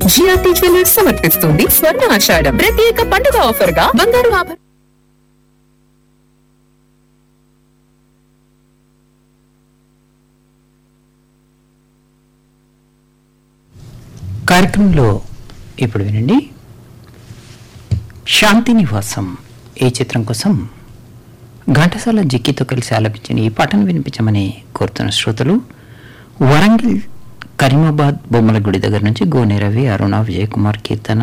GRT jewellers సమర్పిస్తుంది స్వర్ణ ఆషాఢం ప్రత్యేక పండుగ ఆఫర్ గా బంగారు ఆభరణ కార్యక్రమంలో ఇప్పుడు వినండి శాంతి నివాసం ఈ చిత్రం కోసం ఘంటసాల జిక్కితో కలిసి ఆలపించిన ఈ పాటను వినిపించమని కోరుతున్న శ్రోతలు వరంగల్ కరీమాబాద్ బొమ్మల గుడి దగ్గర నుంచి గోనె రవి అరుణ విజయ్ కుమార్ కీర్తన